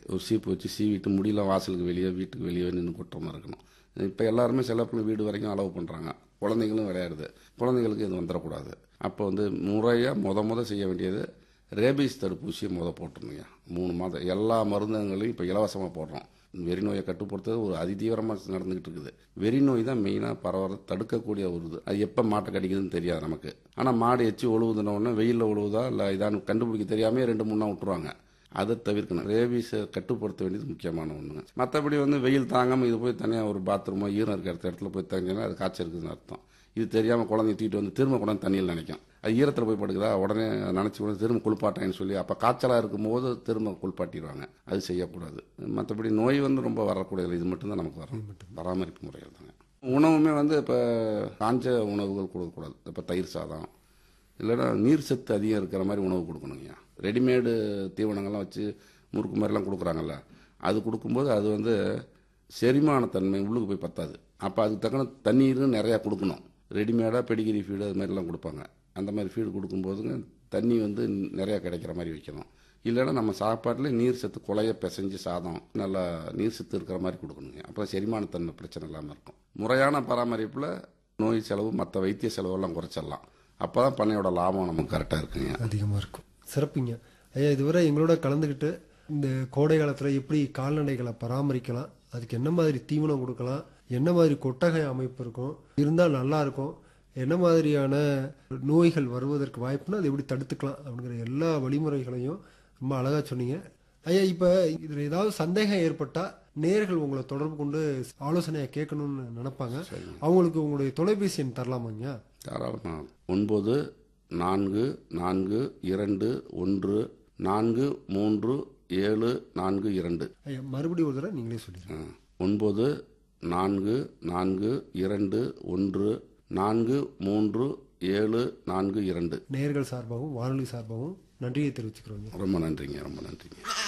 ஒரு சீப்பு வச்சு சீவிட்டு முடியெல்லாம் வாசலுக்கு வெளியே வீட்டுக்கு வெளியே நின்று கொட்டுற இருக்கணும் இப்போ எல்லாருமே செல்லப்பிள்ளை வீடு வரைக்கும் அலோவ் பண்ணுறாங்க குழந்தைங்களும் விளையாடுது குழந்தைங்களுக்கு இது வந்துடக்கூடாது அப்போ வந்து முறையாக முத முத செய்ய வேண்டியது ரேபீஸ் தடுப்பூசியை முத போட்டுருந்தீங்க மூணு மாதம் எல்லா மருந்துகளையும் இப்போ இலவசமாக போடுறோம் வெறி நோயை கட்டுப்படுத்துறது ஒரு அதிதீவிரமாக நடந்துகிட்டு இருக்குது வெறி நோய் தான் மெயினாக பரவ தடுக்கக்கூடிய ஒரு இது அது எப்போ மாட்டை கடிக்குதுன்னு தெரியாது நமக்கு ஆனால் மாடு எச்சி ஒழுகுதுன உடனே வெயிலில் ஒழுகுதா இல்லை இதான்னு கண்டுபிடிக்க தெரியாமே ரெண்டு மூணு நாள் விட்டுருவாங்க அதை தவிர்க்கணும் ரேபீஸை கட்டுப்படுத்த வேண்டியது முக்கியமான ஒன்றுங்க மற்றபடி வந்து வெயில் தாங்காமல் இது போய் தனியாக ஒரு பாத்ரூமோ ஈரம் இருக்கிற இடத்துல போய் தங்கினா அது காய்ச்சல் இருக்குதுன்னு அர்த்தம் இது தெரியாமல் குழந்தைய தூக்கிட்டு வந்து திரும்ப கொண்டாந்து தண்ணியில் நினைக்கும் அது ஈரத்தில் போய் படுக்குதா உடனே நினச்சி கூட திரும்ப குளிப்பாட்டேன்னு சொல்லி அப்போ காய்ச்சலாக இருக்கும்போது திரும்ப குளிப்பாட்டிடுவாங்க அது செய்யக்கூடாது மற்றபடி நோய் வந்து ரொம்ப வரக்கூடியது இது மட்டும்தான் நமக்கு வரும் பராமரிப்பு முறைகள் தாங்க உணவுமே வந்து இப்போ காஞ்ச உணவுகள் கொடுக்கக்கூடாது இப்போ தயிர் சாதம் இல்லைன்னா நீர் சத்து அதிகம் இருக்கிற மாதிரி உணவு கொடுக்கணுங்க ரெடிமேடு தீவனங்கள்லாம் வச்சு முறுக்கு மாதிரிலாம் கொடுக்குறாங்கல்ல அது கொடுக்கும்போது அது வந்து செரிமானத்தன்மை உள்ளுக்கு போய் பத்தாது அப்போ அதுக்கு தக்கன தண்ணீரும் நிறையா கொடுக்கணும் ரெடிமேடாக பெடிகிரி ஃபீடு அது மாதிரிலாம் கொடுப்பாங்க அந்த மாதிரி ஃபீடு கொடுக்கும்போதுங்க தண்ணி வந்து நிறையா கிடைக்கிற மாதிரி வைக்கணும் இல்லைன்னா நம்ம சாப்பாட்டில் நீர் சத்து குழைய பிசைஞ்சு சாதம் நல்லா நீர் சத்து இருக்கிற மாதிரி கொடுக்கணுங்க அப்போ செரிமானத்தன்மை பிரச்சனை இல்லாமல் இருக்கும் முறையான பராமரிப்பில் நோய் செலவு மற்ற வைத்திய செலவெல்லாம் குறைச்சிடலாம் அப்போ தான் பண்ணையோட லாபம் நமக்கு கரெக்டாக இருக்குங்க அதிகமாக இருக்கும் சிறப்புங்க ஐயா இதுவரை எங்களோட கலந்துக்கிட்டு இந்த கோடை காலத்தில் எப்படி கால்நடைகளை பராமரிக்கலாம் அதுக்கு என்ன மாதிரி தீவனம் கொடுக்கலாம் என்ன மாதிரி கொட்டகை அமைப்பு இருக்கும் இருந்தால் நல்லா இருக்கும் என்ன மாதிரியான நோய்கள் வருவதற்கு வாய்ப்புனா அதை எப்படி தடுத்துக்கலாம் அப்படிங்கிற எல்லா வழிமுறைகளையும் ரொம்ப அழகாக சொன்னீங்க ஐயா இப்போ இதில் ஏதாவது சந்தேகம் ஏற்பட்டால் நேர்கள் உங்களை தொடர்பு கொண்டு ஆலோசனையை கேட்கணும்னு நினைப்பாங்க அவங்களுக்கு உங்களுடைய தொலைபேசி எண் தரலாமாங்க தாராளமாக ஒன்பது நான்கு நான்கு இரண்டு ஒன்று நான்கு மூன்று ஏழு நான்கு இரண்டு ஐயா மறுபடியும் ஒரு தடவை நீங்களே சொல்லிடுங்க ஆ, ஒன்பது நான்கு நான்கு இரண்டு ஒன்று நான்கு மூன்று ஏழு நான்கு இரண்டு நேயர்கள் சார்பாகவும் வானொலி சார்பாகவும் நன்றியை தெரிவிச்சுக்கிறோங்க ரொம்ப நன்றிங்க ரொம்ப நன்றிங்க